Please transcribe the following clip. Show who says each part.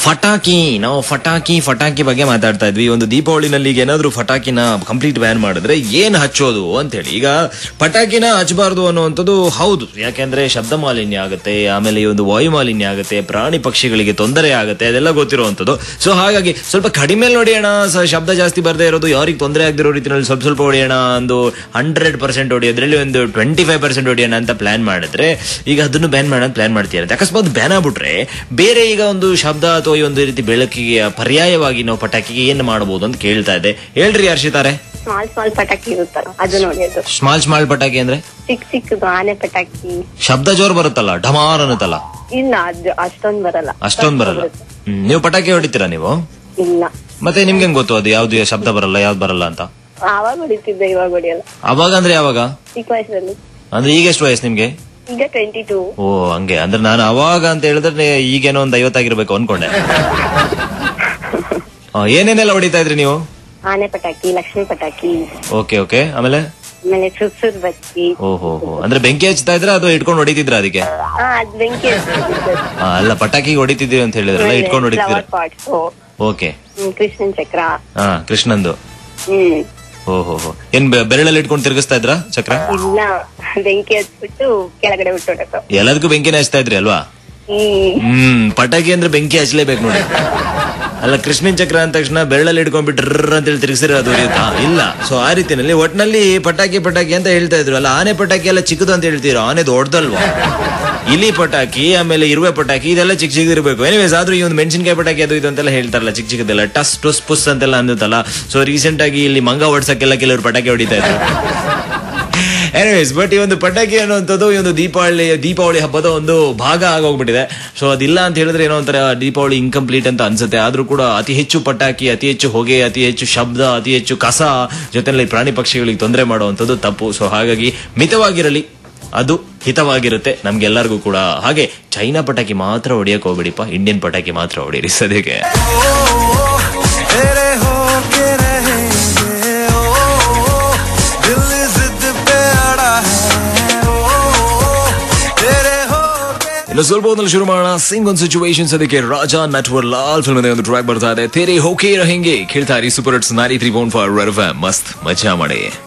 Speaker 1: ಫಟಾಕಿ ನಾವು ಫಟಾಕಿ ಫಟಾಕಿ ಬಗ್ಗೆ ಮಾತಾಡ್ತಾ ಇದ್ವಿ ಒಂದು ದೀಪಾವಳಿನಲ್ಲಿ ಈಗ ಏನಾದ್ರೂ ಫಟಾಕಿನ ಕಂಪ್ಲೀಟ್ ಬ್ಯಾನ್ ಮಾಡಿದ್ರೆ ಏನ್ ಹಚ್ಚೋದು ಅಂತ ಹೇಳಿ ಈಗ ಪಟಾಕಿನ ಹಚ್ಚಬಾರ್ದು ಅನ್ನುವಂಥದ್ದು ಹೌದು ಯಾಕೆಂದ್ರೆ ಶಬ್ದ ಮಾಲಿನ್ಯ ಆಗುತ್ತೆ ಆಮೇಲೆ ಈ ಒಂದು ವಾಯು ಮಾಲಿನ್ಯ ಆಗುತ್ತೆ ಪ್ರಾಣಿ ಪಕ್ಷಿಗಳಿಗೆ ತೊಂದರೆ ಆಗುತ್ತೆ ಅದೆಲ್ಲ ಗೊತ್ತಿರುವಂಥದ್ದು ಸೊ ಹಾಗಾಗಿ ಸ್ವಲ್ಪ ಕಡಿಮೆ ಹೊಡೆಯೋಣ ಸ- ಶಬ್ದ ಜಾಸ್ತಿ ಬರದೇ ಇರೋದು ಯಾರಿಗೆ ತೊಂದರೆ ಆಗದಿರೋ ರೀತಿಯಲ್ಲಿ ಸ್ವಲ್ಪ ಸ್ವಲ್ಪ ಹೊಡೆಯೋಣ ಒಂದು ಹಂಡ್ರೆಡ್ ಪರ್ಸೆಂಟ್ ಹೊಡೆಯೋದ್ರಲ್ಲಿ ಒಂದು ಟ್ವೆಂಟಿ ಫೈವ್ ಪರ್ಸೆಂಟ್ ಹೊಡೆಯೋಣ ಅಂತ ಪ್ಲಾನ್ ಮಾಡಿದ್ರೆ ಈಗ ಅದನ್ನು ಬ್ಯಾನ್ ಮಾಡೋಣ ಪ್ಲಾನ್ ಮಾಡ್ತಿರುತ್ತೆ ಅಕಸ್ಮಾತ್ ಬ್ಯಾನ್ ಆಗ್ಬಿಟ್ರೆ ಬೇರೆ ಈಗ ಒಂದು ಶಬ್ದ ಅಥವಾ ಈ ಒಂದು ರೀತಿ ಬೆಳಕಿಗೆ ಪರ್ಯಾಯವಾಗಿ ನಾವು ಪಟಾಕಿಗೆ ಏನ್ ಮಾಡಬಹುದು ಅಂತ ಕೇಳ್ತಾ ಇದ್ದೆ ಹೇಳ್ರಿ ಹರ್ಷಿತಾರೆ
Speaker 2: ಸ್ಮಾಲ್ ಸ್ಮಾಲ್ ಪಟಾಕಿ ಇರುತ್ತಲ್ಲ ಅದು ನೋಡಿ ಅದು
Speaker 1: ಸ್ಮಾಲ್ ಸ್ಮಾಲ್ ಪಟಾಕಿ ಅಂದ್ರೆ
Speaker 2: ಚಿಕ್ಕ ಚಿಕ್ಕದು ಆನೆ ಪಟಾಕಿ
Speaker 1: ಶಬ್ದ ಜೋರ್ ಬರುತ್ತಲ್ಲ ಢಮಾರ್ ಅನ್ನುತ್ತಲ್ಲ
Speaker 2: ಇಲ್ಲ ಅದು ಅಷ್ಟೊಂದ್ ಬರಲ್ಲ
Speaker 1: ಅಷ್ಟೊಂದ್ ಬರಲ್ಲ ಹ್ಮ್, ನೀವು ಪಟಾಕಿ ಹೊಡಿತೀರಾ ನೀವು
Speaker 2: ಇಲ್ಲ
Speaker 1: ಮತ್ತೆ ನಿಮ್ಗೆ ಹೆಂಗ್ ಗೊತ್ತು ಅದು ಯಾವ್ದು ಶಬ್ದ ಬರಲ್ಲ ಯಾವ್ದು ಬರಲ್ಲ ಅಂತ
Speaker 2: ಆವಾಗ ಹೊಡಿತಿದ್ದೆ ಇವಾಗ ಹೊಡಿಯಲ್ಲ
Speaker 1: ಅವಾಗ ಅಂದ್ರೆ ಯಾವಾಗ
Speaker 2: ಚಿಕ್ಕ ವಯಸ್ಸಲ್ಲಿ
Speaker 1: ಅಂದ್ರೆ ಈಗ ಎಷ್ಟು ವಯಸ್ಸು ನಿಮ್ಗೆ
Speaker 2: ಈಗ ಟ್ವೆಂಟಿ ಟೂ
Speaker 1: ಓ ಹಂಗೆ ಅಂದ್ರೆ ನಾನು ಅವಾಗ ಅಂತ ಹೇಳಿದ್ರೆ ಈಗೇನೋ ಒಂದ್ ಐವತ್ತಾಗಿರ್ಬೇಕು ಅನ್ಕೊಂಡೆ ಆ, ಏನೇನೆಲ್ಲ ಹೊಡಿತಾ ಇದ್ರಿ ನೀವು
Speaker 2: ಆನೆ ಪಟಾಕಿ ಲಕ್ಷ್ಮಿ ಪಟಾಕಿ
Speaker 1: ಓಕೆ ಓಕೆ ಆಮೇಲೆ
Speaker 2: ಆಮೇಲೆ ಸುರ್ಸುರ್ ಬಚ್ಚಿ
Speaker 1: ಓಹೋ ಹೋ ಅಂದ್ರೆ ಬೆಂಕಿ ಹಚ್ತಾ ಇದ್ರ ಅದು ಇಟ್ಕೊಂಡು ಹೊಡಿತಿದ್ರ ಅದಕ್ಕೆ
Speaker 2: ಹಾ ಅದ್ ಬೆಂಕಿ ಹಚ್ಚಿದ್ದು.
Speaker 1: ಆ, ಅಲ್ಲ ಪಟಾಕಿ ಹೊಡಿತಿದ್ದೀವಿ ಅಂತ ಹೇಳಿದ್ರಲ್ಲ
Speaker 2: ಆಮೇಲೆ
Speaker 1: ಇಟ್ಕೊಂಡು ಹೊಡಿತಿದ್ರ
Speaker 2: flower pots,
Speaker 1: ಓಕೆ
Speaker 2: ಹ್ಮ್, ಕೃಷ್ಣನ್ ಚಕ್ರ
Speaker 1: ಹಾ ಕೃಷ್ಣಂದು
Speaker 2: ಹ್ಮ್
Speaker 1: ಓಹೋ ಹೋ ಏನ್ ಬೆ- ಬೆರಳಲ್ಲಿ ಇಟ್ಕೊಂಡು ತಿರುಗಿಸ್ತಾ ಇದ್ರ ಚಕ್ರ
Speaker 2: ಇಲ್ಲ ಬೆಂಕಿ ಹಚ್ಬಿಟ್ಟು ಕೆಳಗಡೆ ಬಿಟ್ಟು
Speaker 1: ಎಲ್ಲದಕ್ಕೂ ಬೆಂಕಿನೇ ಹಚ್ತಾ ಇದ್ರಿ ಅಲ್ವಾ
Speaker 2: ಹ್ಮ್
Speaker 1: ಹ್ಮ್ ಪಟಾಕಿ ಅಂದ್ರೆ ಬೆಂಕಿ ಹಚ್ಲೇಬೇಕು ನೋಡಿ ಅಲ್ಲ ಕೃಷ್ಣನ್ ಚಕ್ರ ಅಂದ ತಕ್ಷಣ ಬೆರಳಲ್ಲಿ ಹಿಡ್ಕೊಂಡ್ಬಿಟ್ರ ಅಂತೇಳಿ ತಿರ್ಗಿಸಿರ ಅದು ಉರಿಯುತ್ತಾ ಇಲ್ಲ ಸೊ ಆ ರೀತಿನಲ್ಲಿ ಒಟ್ನಲ್ಲಿ ಪಟಾಕಿ ಪಟಾಕಿ ಅಂತ ಹೇಳ್ತಾ ಇದ್ರು ಅಲ್ಲ ಆನೆ ಪಟಾಕಿ ಎಲ್ಲ ಚಿಕ್ಕದು ಅಂತ ಹೇಳ್ತೀರಾ ಆನೆ ದೊಡ್ಡದಲ್ವಾ ಇಲಿ ಪಟಾಕಿ ಆಮೇಲೆ ಇರುವೆ ಪಟಾಕಿ ಇದೆಲ್ಲ ಚಿಕ್ಕ ಚಿಕ್ಕದಿರ್ಬೇಕು ಎನಿವೇಸ್ ಆದ್ರೂ ಈ ಒಂದು ಮೆಣಸಿನಕಾಯಿ ಪಟಾಕಿ ಅದು ಇದು ಅಂತೆಲ್ಲ ಹೇಳ್ತಾರಲ್ಲ ಚಿಕ್ಕ ಚಿಕ್ಕದೆಲ್ಲ ಟಸ್ ಟುಸ್ ಪುಸ್ ಅಂತೆಲ್ಲ ಅನ್ನುತ್ತಲ್ಲ ಸೊ ರೀಸೆಂಟ್ ಆಗಿ ಇಲ್ಲಿ ಮಂಗ ಹೊಡ್ಸಕ್ಕೆಲ್ಲ ಕೆಲವರು ಪಟಾಕಿ ಹೊಡಿತಾ ಇದ್ರು ಎನಿವೇಸ್ ಬಟ್ ಈ ಒಂದು ಪಟಾಕಿ ಅನ್ನುವಂಥದ್ದು ಈ ಒಂದು ದೀಪಾವಳಿ ದೀಪಾವಳಿ ಹಬ್ಬದ ಒಂದು ಭಾಗ ಆಗೋಗ್ಬಿಟ್ಟಿದೆ ಸೊ ಅದಿಲ್ಲ ಅಂತ ಹೇಳಿದ್ರೆ ಏನೋ ಒಂಥರ ದೀಪಾವಳಿ ಇನ್ಕಂಪ್ಲೀಟ್ ಅಂತ ಅನ್ಸುತ್ತೆ ಆದ್ರೂ ಕೂಡ ಅತಿ ಹೆಚ್ಚು ಪಟಾಕಿ ಅತಿ ಹೆಚ್ಚು ಹೊಗೆ ಅತಿ ಹೆಚ್ಚು ಶಬ್ದ ಅತಿ ಹೆಚ್ಚು ಕಸ ಜೊತೆಲಿ ಪ್ರಾಣಿ ಪಕ್ಷಿಗಳಿಗೆ ತೊಂದರೆ ಮಾಡುವಂಥದ್ದು ತಪ್ಪು ಸೊ ಹಾಗಾಗಿ ಮಿತವಾಗಿರಲಿ ಅದು ಹಿತವಾಗಿರುತ್ತೆ ನಮ್ಗೆಲ್ಲರಿಗೂ ಕೂಡ ಹಾಗೆ ಚೈನಾ ಪಟಾಕಿ ಮಾತ್ರ ಹೊಡಿಯಕ್ ಹೋಗ್ಬಿಡಿಪ್ಪ ಇಂಡಿಯನ್ ಪಟಾಕಿ ಮಾತ್ರ ಹೊಡೀರಿ ಸದ್ಯಕ್ಕೆ
Speaker 3: तेरे हो के रहेंगे ओ दिल जिद पे अड़ा है ओ तेरे हो के
Speaker 1: ಇನ್ನು ಸ್ವಲ್ಪ ಹೊತ್ತಲ್ಲಿ ಶುರು ಮಾಡೋಣ ಸಿಂಗ್ ಒಂದು ಸಿಚುವೇಶನ್ಸ್ ಅದಕ್ಕೆ ರಾಜಾ ನಟ್ವರ್ ಲಾಲ್ ಫಿಲ್ಮ್ ಒಂದು ಟ್ರ್ಯಾಕ್ ಬರ್ತಾ ಇದೆ ತೇರೆ ಹೋಕೆ ರಹೆಂಗೆ ಕೇಳ್ತಾ ಇರಿ super hits ninety three point five ಮಸ್ತ್ ಮಜಾ ಮಾಡಿ